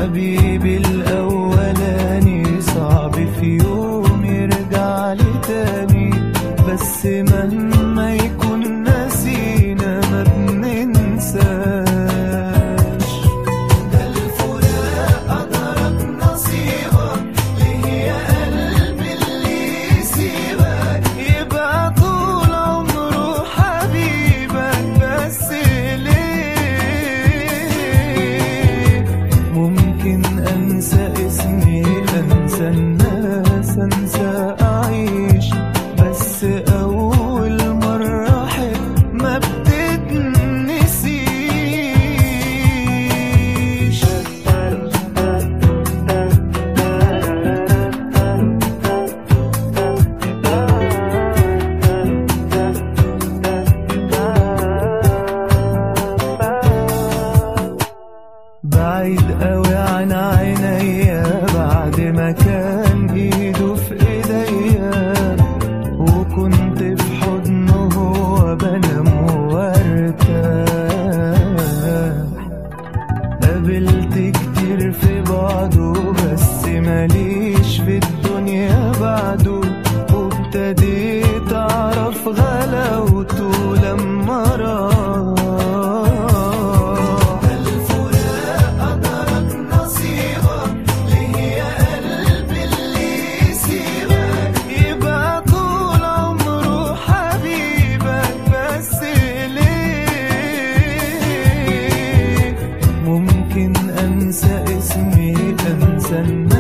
حبيبي الأولاني صعب في يوم يرجع لي تاني بس مهما يكون نسينا ما بننساش ده الفراق قدرك نصيبك ليه يا قلبي اللي يسيبك يبقى طول عمره حبيبك بس ليه ممكن انسى اسمي انسى الناس انسى اعيش بس اول مرة احب ما بتتنسيش بعيد قوي عن عينيا بعد ما كان ايده في ايديا وكنت في حضنه وهو بنام وارتاح قابلت كتير في بعضه بس ماليش في الدنيا بعده وابتديت اعرف غلاوته لما راح الفراق قدرك نصيبك ليه يا قلبي اللي يسيبك يبقى طول عمره حبيبك بس ليه ممكن انسى اسمي انسى الناس